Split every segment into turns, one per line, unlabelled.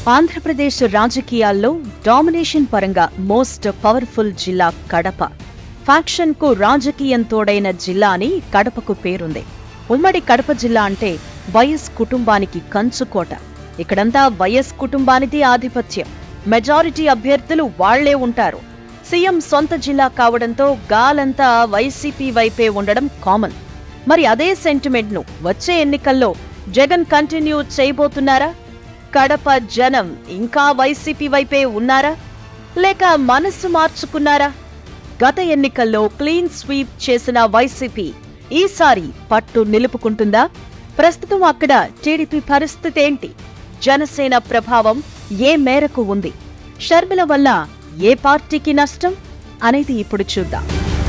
ఆంధ్రప్రదేశ్ రాజకీయాల్లో డామినేషన్ పరంగా most powerful జిల్లా కడప ఫ్యాక్షన్ కు రాజకీయం తోడైన జిల్లా అని కడపకు పేరుంది ఉమ్మడి కడప జిల్లా అంటే వైఎస్ కుటుంబానికి కంచుకోట ఇక్కడంతా వైఎస్ కుటుంబానిది ఆధిపత్యం మెజారిటీ అభ్యర్థులు వాళ్లే ఉంటారు సీఎం సొంత జిల్లా కావడంతో గాలంతా వైసీపీ వైపే ఉండడం కామన్ మరి అదే సెంటిమెంట్ ను వచ్చే ఎన్నికల్లో జగన్ కంటిన్యూ చేయబోతున్నారా కడప జనం ఇంకా వైసీపీ వైపే ఉన్నారా లేక మనస్సు మార్చుకున్నారా గత ఎన్నికల్లో క్లీన్ స్వీప్ చేసిన వైసీపీ ఈసారి పట్టు నిలుపుకుంటుందా ప్రస్తుతం అక్కడ టీడీపీ పరిస్థితి ఏంటి జనసేన ప్రభావం ఏ మేరకు ఉంది షర్మిల వల్ల ఏ పార్టీకి నష్టం అనేది ఇప్పుడు చూద్దాం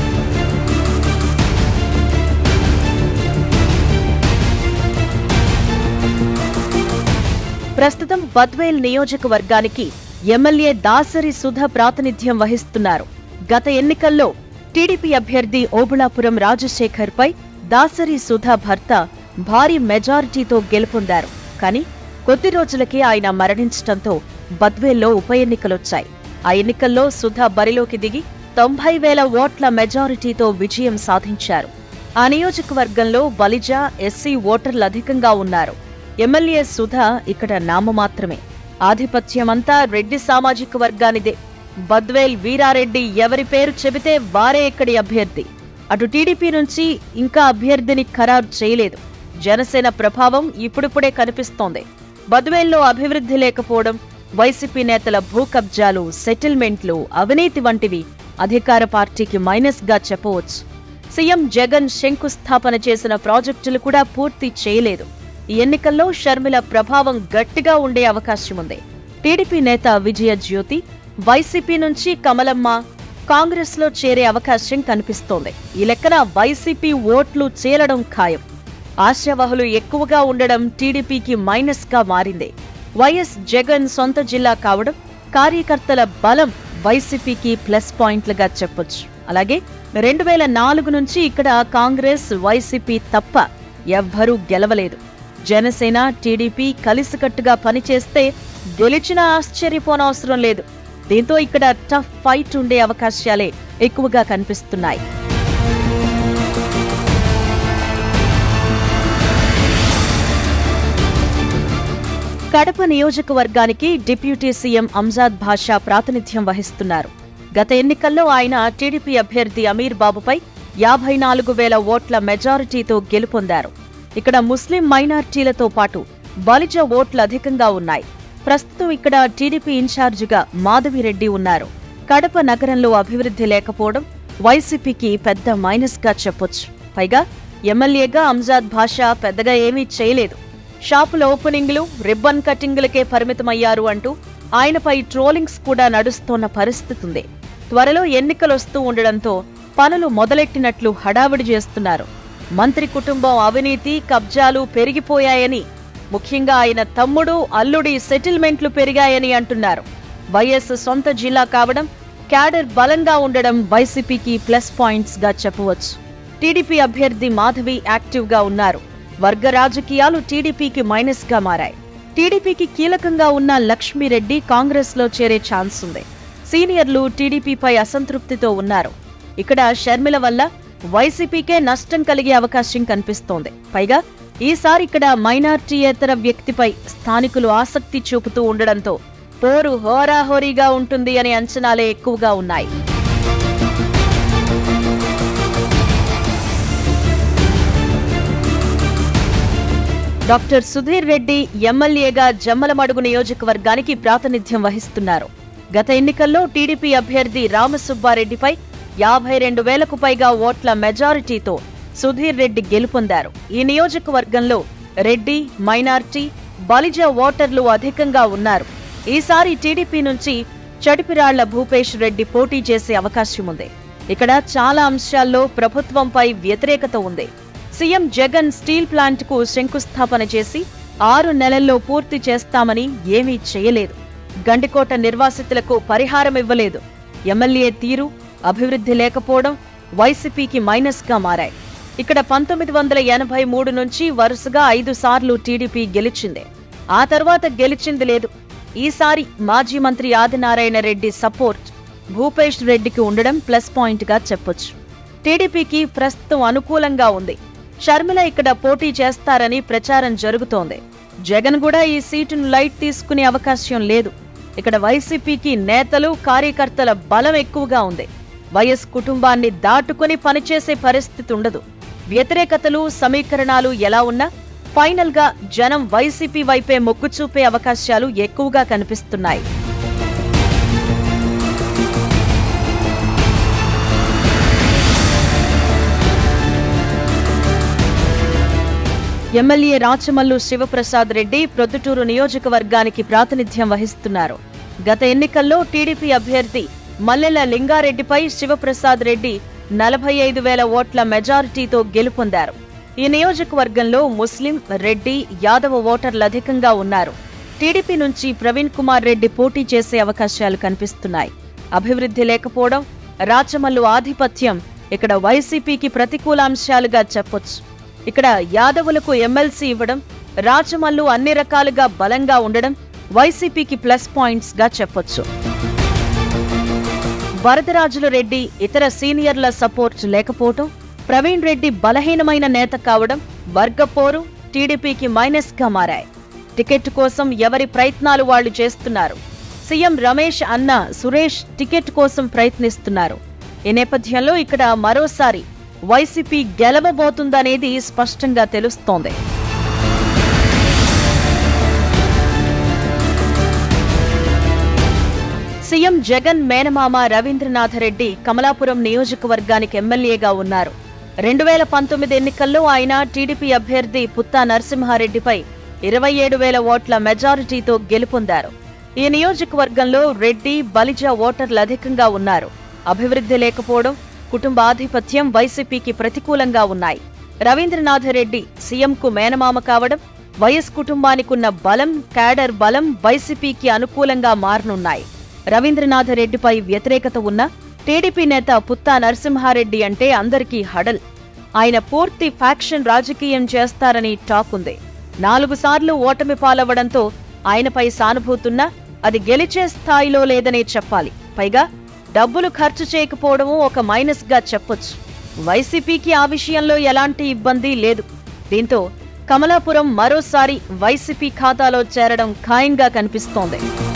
ప్రస్తుతం బద్వేల్ నియోజకవర్గానికి ఎమ్మెల్యే దాసరి సుధ ప్రాతినిధ్యం వహిస్తున్నారు గత ఎన్నికల్లో టీడీపీ అభ్యర్థి ఓబుళాపురం రాజశేఖర్ పై దాసరి సుధ భర్త భారీ మెజారిటీతో గెలుపొందారు కానీ కొద్ది రోజులకే ఆయన మరణించటంతో బద్వేల్లో ఉప ఎన్నికలొచ్చాయి ఆ ఎన్నికల్లో సుధ బరిలోకి దిగి తొంభై వేల ఓట్ల మెజారిటీతో విజయం సాధించారు ఆ నియోజకవర్గంలో బలిజ ఎస్సీ ఓటర్లు అధికంగా ఉన్నారు ఎమ్మెల్యే సుధ ఇక్కడ నామమాత్రమే ఆధిపత్యమంతా రెడ్డి సామాజిక వర్గానిదే బద్వేల్ వీరారెడ్డి ఎవరి పేరు చెబితే వారే ఇక్కడి అభ్యర్థి అటు టీడీపీ నుంచి ఇంకా అభ్యర్థిని ఖరారు చేయలేదు జనసేన ప్రభావం ఇప్పుడిప్పుడే కనిపిస్తోంది బద్వేల్లో అభివృద్ధి లేకపోవడం వైసీపీ నేతల భూ కబ్జాలు సెటిల్మెంట్లు అవినీతి వంటివి అధికార పార్టీకి మైనస్ గా చెప్పవచ్చు సీఎం జగన్ శంకుస్థాపన చేసిన ప్రాజెక్టులు కూడా పూర్తి చేయలేదు ఈ ఎన్నికల్లో షర్మిల ప్రభావం గట్టిగా ఉండే అవకాశం ఉంది టీడీపీ నేత విజయ జ్యోతి వైసీపీ నుంచి కమలమ్మ కాంగ్రెస్ లో చేరే అవకాశం కనిపిస్తోంది ఈ లెక్కన వైసీపీ ఓట్లు చేరడం ఖాయం ఆశావహులు ఎక్కువగా ఉండడం టీడీపీకి మైనస్ గా మారింది వైఎస్ జగన్ సొంత జిల్లా కావడం కార్యకర్తల బలం వైసీపీకి ప్లస్ పాయింట్లుగా చెప్పొచ్చు అలాగే రెండు వేల నాలుగు నుంచి ఇక్కడ కాంగ్రెస్ వైసీపీ తప్ప ఎవ్వరూ గెలవలేదు జనసేన టీడీపీ కలిసికట్టుగా పనిచేస్తే గెలిచినా ఆశ్చర్యపోనవసరం లేదు దీంతో ఇక్కడ టఫ్ ఫైట్ ఉండే అవకాశాలే ఎక్కువగా కనిపిస్తున్నాయి కడప నియోజకవర్గానికి డిప్యూటీ సీఎం అంజాద్ భాషా ప్రాతినిధ్యం వహిస్తున్నారు గత ఎన్నికల్లో ఆయన టీడీపీ అభ్యర్థి అమీర్ బాబుపై యాభై నాలుగు వేల ఓట్ల మెజారిటీతో గెలుపొందారు ఇక్కడ ముస్లిం మైనార్టీలతో పాటు బలిజ ఓట్లు అధికంగా ఉన్నాయి ప్రస్తుతం ఇక్కడ టీడీపీ ఇన్ఛార్జిగా మాధవిరెడ్డి ఉన్నారు కడప నగరంలో అభివృద్ధి లేకపోవడం వైసీపీకి పెద్ద మైనస్ గా చెప్పొచ్చు పైగా ఎమ్మెల్యేగా అంజాద్ భాషా పెద్దగా ఏమీ చేయలేదు షాపుల ఓపెనింగ్లు రిబ్బన్ కటింగ్లకే పరిమితమయ్యారు అంటూ ఆయనపై ట్రోలింగ్స్ కూడా నడుస్తోన్న పరిస్థితి ఉంది త్వరలో ఎన్నికలొస్తూ ఉండడంతో పనులు మొదలెట్టినట్లు హడావిడి చేస్తున్నారు మంత్రి కుటుంబం అవినీతి కబ్జాలు పెరిగిపోయాయని ముఖ్యంగా ఆయన తమ్ముడు అల్లుడి సెటిల్మెంట్లు పెరిగాయని అంటున్నారు వైఎస్ సొంత జిల్లా కావడం క్యాడర్ బలంగా ఉండడం వైసీపీకి ప్లస్ పాయింట్స్ గా చెప్పవచ్చు టీడీపీ అభ్యర్థి మాధవి యాక్టివ్ గా ఉన్నారు వర్గ రాజకీయాలు టీడీపీకి మైనస్ గా మారాయి టీడీపీకి కీలకంగా ఉన్న లక్ష్మీరెడ్డి కాంగ్రెస్ లో చేరే ఛాన్స్ ఉంది సీనియర్లు టీడీపీపై అసంతృప్తితో ఉన్నారు ఇక్కడ షర్మిల వల్ల వైసీపీకే నష్టం కలిగే అవకాశం కనిపిస్తోంది పైగా ఈసారి ఇక్కడ మైనార్టీయేతర వ్యక్తిపై స్థానికులు ఆసక్తి చూపుతూ ఉండడంతో పోరు హోరాహోరీగా ఉంటుంది అనే అంచనాలే ఎక్కువగా ఉన్నాయి డాక్టర్ సుధీర్ రెడ్డి ఎమ్మెల్యేగా జమ్మలమడుగు నియోజకవర్గానికి ప్రాతినిధ్యం వహిస్తున్నారు గత ఎన్నికల్లో టీడీపీ అభ్యర్థి రామసుబ్బారెడ్డిపై యాభై రెండు వేలకు పైగా ఓట్ల మెజారిటీతో సుధీర్ రెడ్డి గెలుపొందారు ఈ నియోజకవర్గంలో రెడ్డి మైనార్టీ బలిజ ఓటర్లు అధికంగా ఉన్నారు ఈసారి టీడీపీ నుంచి చడిపిరాళ్ల భూపేష్ రెడ్డి పోటీ చేసే అవకాశం ఉంది ఇక్కడ చాలా అంశాల్లో ప్రభుత్వంపై వ్యతిరేకత ఉంది సీఎం జగన్ స్టీల్ ప్లాంట్ కు శంకుస్థాపన చేసి ఆరు నెలల్లో పూర్తి చేస్తామని ఏమీ చేయలేదు గండికోట నిర్వాసితులకు పరిహారం ఇవ్వలేదు ఎమ్మెల్యే తీరు అభివృద్ధి లేకపోవడం వైసీపీకి మైనస్ గా మారాయి ఇక్కడ పంతొమ్మిది వందల ఎనభై మూడు నుంచి వరుసగా ఐదు సార్లు టీడీపీ గెలిచింది ఆ తర్వాత గెలిచింది లేదు ఈసారి మాజీ మంత్రి ఆదినారాయణ రెడ్డి సపోర్ట్ భూపేష్ రెడ్డికి ఉండడం ప్లస్ పాయింట్గా చెప్పొచ్చు టీడీపీకి ప్రస్తుతం అనుకూలంగా ఉంది షర్మిల ఇక్కడ పోటీ చేస్తారని ప్రచారం జరుగుతోంది జగన్ కూడా ఈ సీటును లైట్ తీసుకునే అవకాశం లేదు ఇక్కడ వైసీపీకి నేతలు కార్యకర్తల బలం ఎక్కువగా ఉంది వైఎస్ కుటుంబాన్ని దాటుకుని పనిచేసే పరిస్థితి ఉండదు వ్యతిరేకతలు సమీకరణాలు ఎలా ఉన్నా ఫైనల్ గా జనం వైసీపీ వైపే మొగ్గు చూపే అవకాశాలు ఎక్కువగా కనిపిస్తున్నాయి ఎమ్మెల్యే రాచమల్లు శివప్రసాద్ రెడ్డి ప్రొద్దుటూరు నియోజకవర్గానికి ప్రాతినిధ్యం వహిస్తున్నారు గత ఎన్నికల్లో టీడీపీ అభ్యర్థి మల్లెల లింగారెడ్డిపై శివప్రసాద్ రెడ్డి నలభై ఐదు వేల ఓట్ల మెజారిటీతో గెలుపొందారు ఈ నియోజకవర్గంలో ముస్లిం రెడ్డి యాదవ ఓటర్లు అధికంగా ఉన్నారు టీడీపీ నుంచి ప్రవీణ్ కుమార్ రెడ్డి పోటీ చేసే అవకాశాలు కనిపిస్తున్నాయి అభివృద్ధి లేకపోవడం రాచమల్లు ఆధిపత్యం ఇక్కడ వైసీపీకి ప్రతికూల అంశాలుగా చెప్పొచ్చు ఇక్కడ యాదవులకు ఎమ్మెల్సీ ఇవ్వడం రాచమల్లు అన్ని రకాలుగా బలంగా ఉండడం వైసీపీకి ప్లస్ పాయింట్స్ గా చెప్పొచ్చు వరదరాజుల రెడ్డి ఇతర సీనియర్ల సపోర్ట్ లేకపోవటం ప్రవీణ్ రెడ్డి బలహీనమైన నేత కావడం వర్గపోరు టీడీపీకి మైనస్ గా మారాయి టికెట్ కోసం ఎవరి ప్రయత్నాలు వాళ్లు చేస్తున్నారు సీఎం రమేష్ అన్న సురేష్ టికెట్ కోసం ప్రయత్నిస్తున్నారు ఈ నేపథ్యంలో ఇక్కడ మరోసారి వైసీపీ గెలవబోతుందనేది స్పష్టంగా తెలుస్తోంది సీఎం జగన్ మేనమామ రవీంద్రనాథరెడ్డి కమలాపురం నియోజకవర్గానికి ఎమ్మెల్యేగా ఉన్నారు రెండు వేల పంతొమ్మిది ఎన్నికల్లో ఆయన టీడీపీ అభ్యర్థి పుత్తా నరసింహారెడ్డిపై ఇరవై ఏడు వేల ఓట్ల మెజారిటీతో గెలుపొందారు ఈ నియోజకవర్గంలో రెడ్డి బలిజ ఓటర్లు అధికంగా ఉన్నారు అభివృద్ధి లేకపోవడం కుటుంబాధిపత్యం వైసీపీకి ప్రతికూలంగా ఉన్నాయి రవీంద్రనాథరెడ్డి సీఎంకు మేనమామ కావడం వైఎస్ కుటుంబానికున్న బలం క్యాడర్ బలం వైసీపీకి అనుకూలంగా మారనున్నాయి రవీంద్రనాథరెడ్డిపై వ్యతిరేకత ఉన్న టీడీపీ నేత పుత్తా నరసింహారెడ్డి అంటే అందరికీ హడల్ ఆయన పూర్తి ఫ్యాక్షన్ రాజకీయం చేస్తారని టాక్ ఉంది నాలుగు సార్లు ఓటమి పాలవ్వడంతో ఆయనపై సానుభూతున్నా అది గెలిచే స్థాయిలో లేదనే చెప్పాలి పైగా డబ్బులు ఖర్చు చేయకపోవడము ఒక మైనస్ గా చెప్పొచ్చు వైసీపీకి ఆ విషయంలో ఎలాంటి ఇబ్బంది లేదు దీంతో కమలాపురం మరోసారి వైసీపీ ఖాతాలో చేరడం ఖాయంగా కనిపిస్తోంది